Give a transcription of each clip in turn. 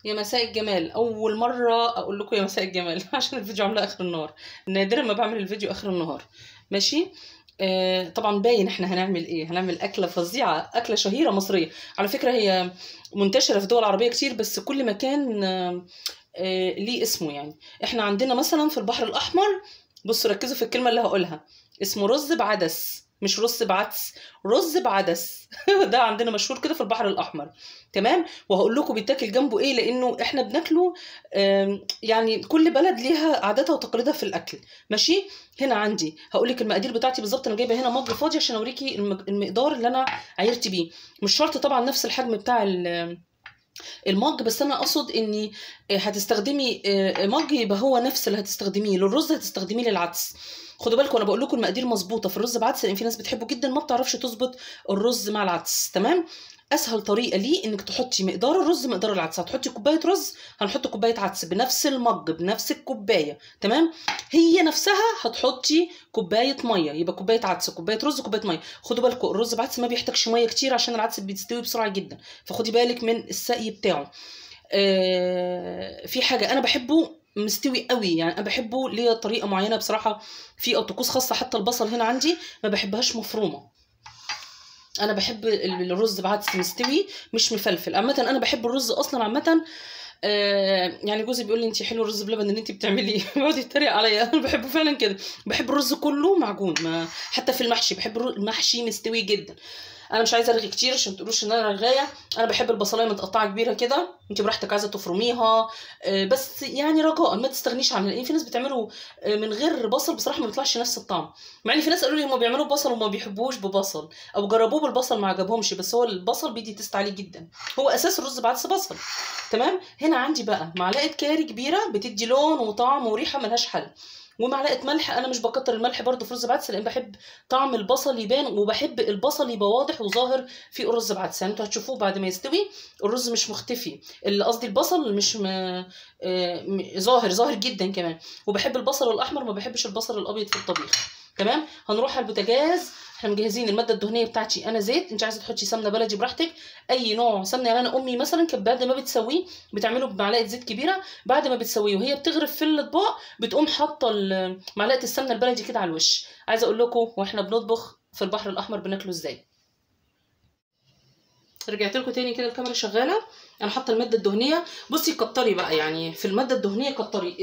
يا مساء الجمال اول مره اقول لكم يا مساء الجمال عشان الفيديو عامله اخر النهار نادرا ما بعمل الفيديو اخر النهار ماشي آه طبعا باين احنا هنعمل ايه هنعمل اكله فظيعه اكله شهيره مصريه على فكره هي منتشره في دول عربيه كتير بس كل مكان آه آه ليه اسمه يعني احنا عندنا مثلا في البحر الاحمر بصوا ركزوا في الكلمه اللي هقولها اسمه رز بعدس مش رز بعدس رز بعدس ده عندنا مشهور كده في البحر الاحمر تمام وهقول لكم بيتاكل جنبه ايه لانه احنا بناكله يعني كل بلد ليها عاداتها وتقاليدها في الاكل ماشي هنا عندي هقول لك المقادير بتاعتي بالظبط انا جايبه هنا مج فاضي عشان اوريكي المقدار اللي انا عايرت بيه مش شرط طبعا نفس الحجم بتاع المج بس انا اقصد اني هتستخدمي مج يبقى هو نفس اللي هتستخدميه للرز هتستخدميه للعدس خدوا بالكم انا بقول لكم المقادير مظبوطه في الرز بعدس لان في ناس بتحبه جدا ما بتعرفش تظبط الرز مع العدس تمام اسهل طريقه ليه انك تحطي مقدار الرز مقدار العدس هتحطي كوبايه رز هنحط كوبايه عدس بنفس المج بنفس الكوبايه تمام هي نفسها هتحطي كوبايه ميه يبقى كوبايه عدس كوبايه رز كوبايه ميه خدوا بالكم الرز بعدس ما بيحتاجش ميه كتير عشان العدس بيستوي بسرعه جدا فخدي بالك من السقي بتاعه آه في حاجه انا بحبه مستوي قوي يعني انا بحبه ليه طريقه معينه بصراحه في طقوس خاصه حتى البصل هنا عندي ما بحبهاش مفرومه انا بحب الرز بعدس مستوي مش مفلفل عامه انا بحب الرز اصلا عامه آه يعني جوزي بيقول لي انت حلو الرز بلبن اللي انت بتعمليه بيقعد يتريق عليا انا بحبه فعلا كده بحب الرز كله معجون ما حتى في المحشي بحب المحشي مستوي جدا انا مش عايزه ارغي كتير عشان تقولوش ان انا رغايه انا بحب البصلايه متقطعه كبيره كده انت براحتك عايزه تفرميها بس يعني رجاء ما تستغنيش عنها لان في ناس بتعمله من غير بصل بصراحه ما بيطلعش نفس الطعم مع ان في ناس قالوا لي هم بيعملوا بصل وما بيحبوش ببصل او جربوه بالبصل ما عجبهمش بس هو البصل بيدي تست عليه جدا هو اساس الرز بعدس بصل تمام هنا عندي بقى معلقه كاري كبيره بتدي لون وطعم وريحه ملهاش حل ومعلقه ملح انا مش بكتر الملح برده في رز بعدس لان بحب طعم البصل يبان وبحب البصل يبقى واضح وظاهر في الرز بعدس يعني انتوا هتشوفوه بعد ما يستوي الرز مش مختفي اللي قصدي البصل مش م... م... ظاهر ظاهر جدا كمان وبحب البصل الاحمر ما بحبش البصل الابيض في الطبيخ تمام هنروح على البوتاجاز احنا مجهزين الماده الدهنيه بتاعتي انا زيت انت عايزه تحطي سمنه بلدي براحتك اي نوع سمنه يعني انا امي مثلا كانت بعد ما بتسويه بتعمله بمعلقه زيت كبيره بعد ما بتسويه وهي بتغرف في الاطباق بتقوم حاطه معلقه السمنه البلدي كده على الوش عايزه اقول لكم واحنا بنطبخ في البحر الاحمر بناكله ازاي رجعت لكم تاني كده الكاميرا شغاله انا حاطه الماده الدهنيه بصي كتري بقى يعني في الماده الدهنيه كتري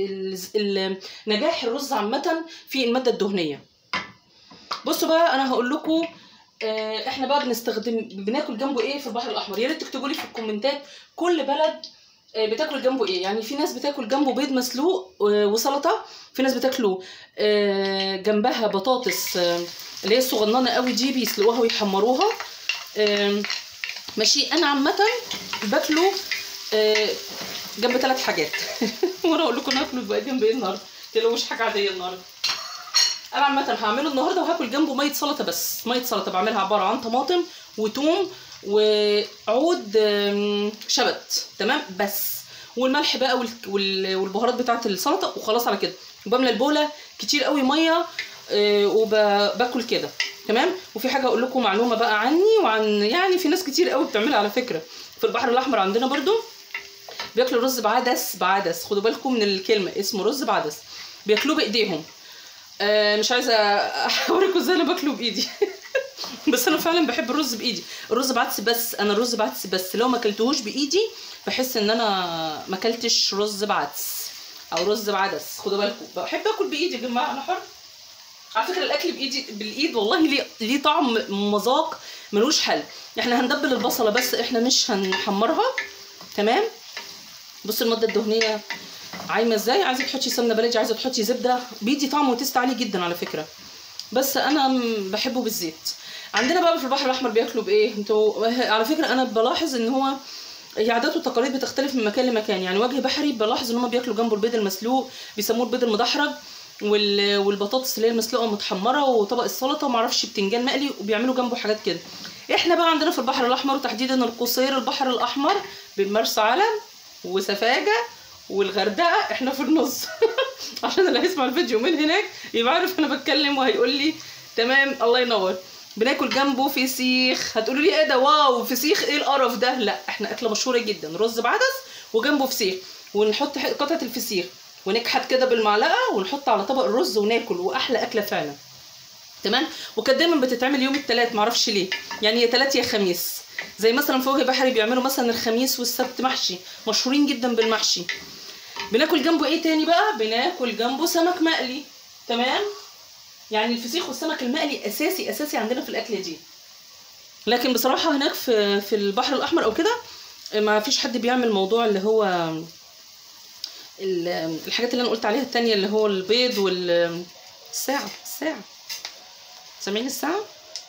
نجاح الرز عامه في الماده الدهنيه بصوا بقى انا هقول لكم آه احنا بقى بنستخدم بناكل جنبه ايه في البحر الاحمر يا ريت تكتبوا لي في الكومنتات كل بلد آه بتاكل جنبه ايه يعني في ناس بتاكل جنبه بيض مسلوق آه وسلطه في ناس بتاكله آه جنبها بطاطس آه اللي هي الصغننه قوي دي بيسلقوها ويحمروها آه ماشي انا عامه باكله آه جنب ثلاث حاجات وانا اقول لكم ناكله بقى جنب ايه النهارده تلاقوش حاجه عاديه النهارده انا عامه هعمله النهارده وهاكل جنبه ميه سلطه بس ميه سلطه بعملها عباره عن طماطم وتوم وعود شبت تمام بس والملح بقى والبهارات بتاعه السلطه وخلاص على كده وبملى البوله كتير قوي ميه وباكل كده تمام وفي حاجه اقول لكم معلومه بقى عني وعن يعني في ناس كتير قوي بتعملها على فكره في البحر الاحمر عندنا برضو بياكلوا رز بعدس بعدس خدوا بالكم من الكلمه اسمه رز بعدس بياكلوه بايديهم آه مش عايزه اوريكم ازاي انا باكله بايدي بس انا فعلا بحب الرز بايدي الرز بعدس بس انا الرز بعدس بس لو ما اكلتهوش بايدي بحس ان انا ما اكلتش رز بعدس او رز بعدس خدوا بالكم بحب اكل بايدي يا جماعه انا حر على فكره الاكل بايدي بالايد والله ليه ليه طعم مذاق ملوش حل احنا هندبل البصله بس احنا مش هنحمرها تمام بصوا الماده الدهنيه عايمه ازاي عايزه تحطي سمنه بلدي عايزه تحطي زبده بيدي طعم وتست عالي جدا على فكره بس انا بحبه بالزيت عندنا بقى في البحر الاحمر بياكلوا بايه انتوا على فكره انا بلاحظ ان هو هي عادات وتقاليد بتختلف من مكان لمكان يعني وجه بحري بلاحظ ان هم بياكلوا جنبه البيض المسلوق بيسموه البيض المدحرج والبطاطس اللي هي المسلوقه متحمره وطبق السلطه ومعرفش بتنجان مقلي وبيعملوا جنبه حاجات كده احنا بقى عندنا في البحر الاحمر وتحديدا القصير البحر الاحمر بين مرسى علم وسفاجه والغردقه احنا في النص عشان اللي هيسمع الفيديو من هناك يبقى عارف انا بتكلم وهيقول لي تمام الله ينور بناكل جنبه فسيخ هتقولوا لي ايه ده واو فسيخ ايه القرف ده لا احنا اكله مشهوره جدا رز بعدس وجنبه فسيخ ونحط ح- قطعه الفسيخ ونكحت كده بالمعلقه ونحط على طبق الرز وناكل واحلى اكله فعلا تمام وكانت دايما بتتعمل يوم الثلاث معرفش ليه يعني يا ثلاث يا خميس زي مثلا في وجه بحري بيعملوا مثلا الخميس والسبت محشي مشهورين جدا بالمحشي بناكل جنبه ايه تاني بقى بناكل جنبه سمك مقلي تمام يعني الفسيخ والسمك المقلي اساسي اساسي عندنا في الاكله دي لكن بصراحه هناك في في البحر الاحمر او كده ما فيش حد بيعمل موضوع اللي هو ال- الحاجات اللي انا قلت عليها التانية اللي هو البيض وال الساعة الساعة سامعين الساعة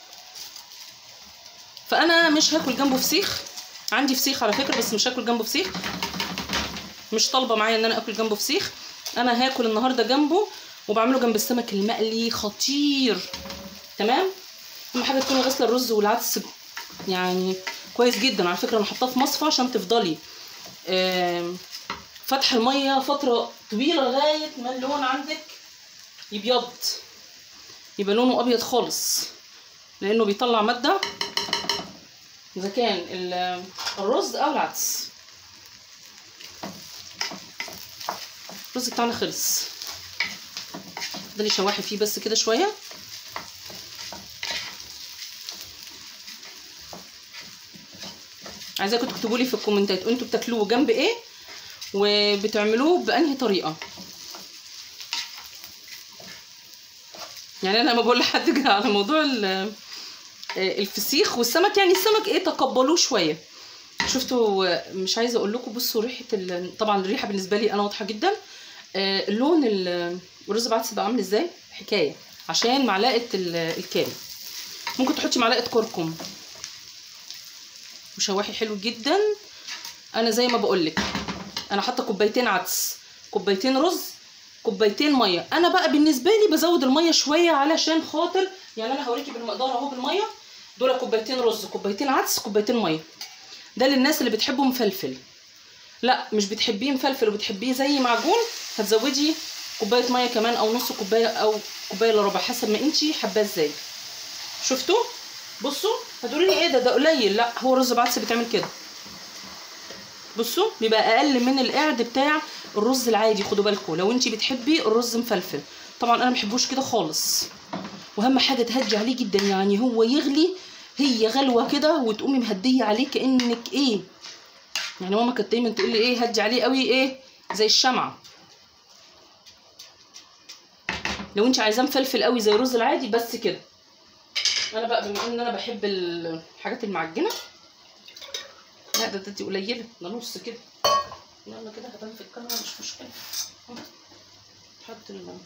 فانا مش هاكل جنبه فسيخ عندي فسيخ على فكرة بس مش هاكل جنبه فسيخ مش طالبة معايا ان انا اكل جنبه فسيخ انا هاكل النهاردة جنبه وبعمله جنب السمك المقلي خطير تمام اهم حاجة تكوني غاسلة الرز والعدس يعني كويس جدا على فكرة انا حطاه في مصفى عشان تفضلي آم، فتح المية فترة طويلة لغاية ما اللون عندك يبيض يبقى لونه ابيض خالص لانه بيطلع مادة اذا كان ال- الرز او العدس الرز بتاعنا خلص فضلي شواحي فيه بس كده شويه عايزاكم تكتبوا لي في الكومنتات انتوا بتاكلوه جنب ايه وبتعملوه بانهي طريقه يعني انا لما بقول لحد كده على موضوع ال- آه، الفسيخ والسمك يعني السمك ايه تقبلوه شويه شفتوا آه، مش عايزه اقول لكم بصوا ريحه ال- طبعا الريحه بالنسبه لي انا واضحه جدا آه، اللون ال- الرز بعدس بقى عامل ازاي حكايه عشان معلقه ال- الكاري ممكن تحطي معلقه كركم وشواحي حلو جدا انا زي ما بقول لك انا حاطه كوبايتين عدس كوبايتين رز كوبايتين ميه انا بقى بالنسبه لي بزود الميه شويه علشان خاطر يعني انا هوريكي بالمقدار اهو بالميه دول كوبايتين رز كوبايتين عدس كوبايتين ميه ده للناس اللي بتحبه مفلفل لا مش بتحبيه مفلفل وبتحبيه زي معجون هتزودي كوبايه ميه كمان او نص كوبايه او كوبايه الا ربع حسب ما انتي حباه ازاي شفتوا بصوا هتقولي لي ايه ده ده قليل لا هو الرز بعدس بيتعمل كده بصوا بيبقى اقل من القعد بتاع الرز العادي خدوا بالكم لو انتي بتحبي الرز مفلفل طبعا انا محبوش كده خالص واهم حاجه تهدي عليه جدا يعني هو يغلي هي غلوه كده وتقومي مهديه عليه كانك ايه يعني ماما كانت دايما تقول لي ايه هدي عليه قوي ايه زي الشمعه لو انت عايزاه مفلفل قوي زي الرز العادي بس كده انا بقى بما ان انا بحب الحاجات المعجنه لا ده دي قليله ده نص كده يلا كده هبان في الكاميرا مش مشكله حط ال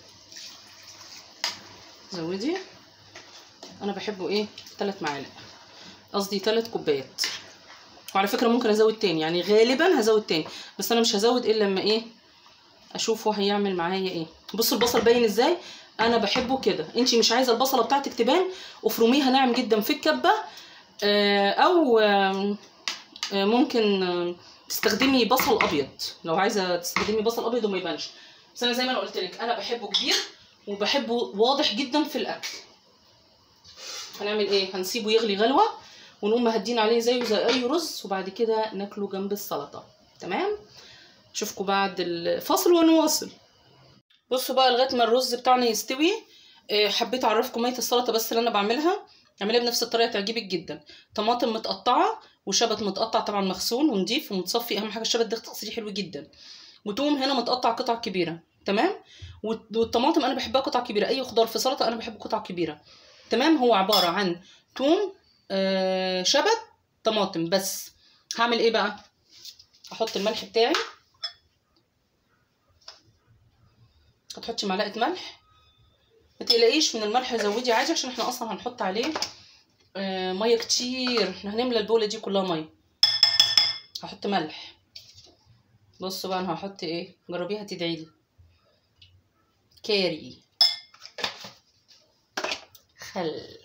زودي انا بحبه ايه ثلاث معالق قصدي ثلاث كوبايات وعلى فكره ممكن ازود تاني يعني غالبا هزود تاني بس انا مش هزود الا لما ايه اشوفه هيعمل معايا ايه بصوا البصل باين ازاي انا بحبه كده انت مش عايزه البصله بتاعتك تبان افرميها ناعم جدا في الكبه آه، او آم، آه، ممكن آم، تستخدمي بصل ابيض لو عايزه تستخدمي بصل ابيض وما يبانش بس انا زي ما انا قلت لك انا بحبه كبير وبحبه واضح جدا في الاكل هنعمل ايه هنسيبه يغلي غلوه ونقوم مهدين عليه زيه زي اي رز وبعد كده ناكله جنب السلطه تمام اشوفكم بعد الفاصل ونواصل بصوا بقى لغايه ما الرز بتاعنا يستوي آه، حبيت اعرفكم ميه السلطه بس اللي انا بعملها اعمليها بنفس الطريقه تعجبك جدا طماطم متقطعه وشبت متقطع طبعا مغسول ونضيف ومتصفي اهم حاجه الشبت ده تغسليه حلو جدا وتوم هنا متقطع قطع كبيره تمام والت- والطماطم انا بحبها قطع كبيره اي خضار في سلطه انا بحبه قطع كبيره تمام هو عباره عن توم آه شبت طماطم بس هعمل ايه بقى احط الملح بتاعي هتحطي معلقه ملح ما تقلقيش من الملح زودي عادي عشان احنا اصلا هنحط عليه آه ميه كتير احنا هنملى البوله دي كلها ميه هحط ملح بصوا بقى انا هحط ايه جربيها تدعي لي كاري خل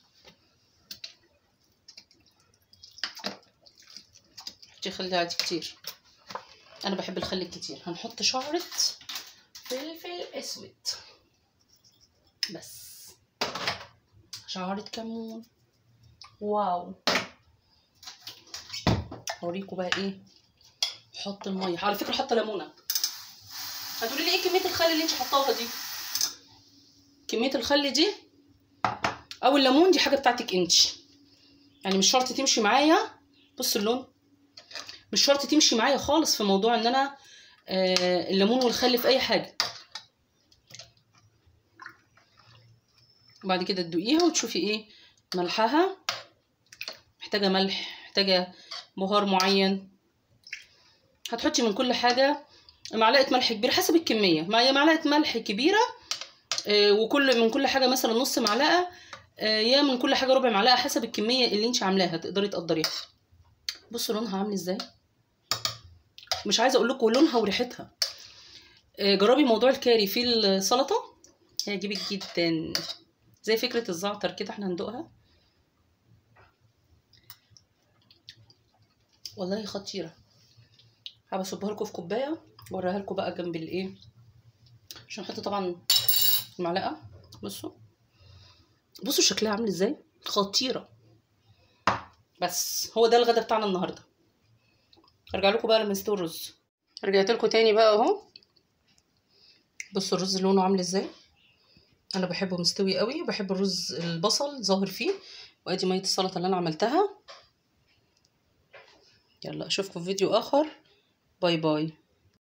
حطي خل عادي كتير انا بحب الخل الكتير هنحط شعرة فلفل اسود بس شعرة كمون واو اوريكم بقى ايه حط الميه على فكره حاطه ليمونه هتقولي لي ايه كميه الخل اللي انت حطاها دي كميه الخل دي او الليمون دي حاجه بتاعتك انت يعني مش شرط تمشي معايا بص اللون مش شرط تمشي معايا خالص في موضوع ان انا آه الليمون والخل في اي حاجه وبعد كده تدوقيها وتشوفي ايه ملحها محتاجه ملح محتاجه بهار معين هتحطي من كل حاجه معلقه ملح كبيره حسب الكميه معايا معلقه ملح كبيره آه وكل من كل حاجه مثلا نص معلقه آه يا من كل حاجه ربع معلقه حسب الكميه اللي انت عاملاها تقدري تقدريها بصوا لونها عامل ازاي مش عايزه اقول لكم لونها وريحتها آه جربي موضوع الكاري في السلطه هيعجبك جدا زي فكره الزعتر كده احنا هندوقها والله خطيره هبقى اصبها لكم في كوبايه واوريها لكم بقى جنب الايه عشان احط طبعا المعلقه بصوا بصوا شكلها عامل ازاي خطيره بس هو ده الغدا بتاعنا النهارده ارجع لكم بقى لما يستوي الرز رجعت لكم تاني بقى اهو بصوا الرز لونه عامل ازاي انا بحبه مستوي قوي بحب الرز البصل ظاهر فيه وادي ميه السلطه اللي انا عملتها يلا اشوفكم في فيديو اخر باي باي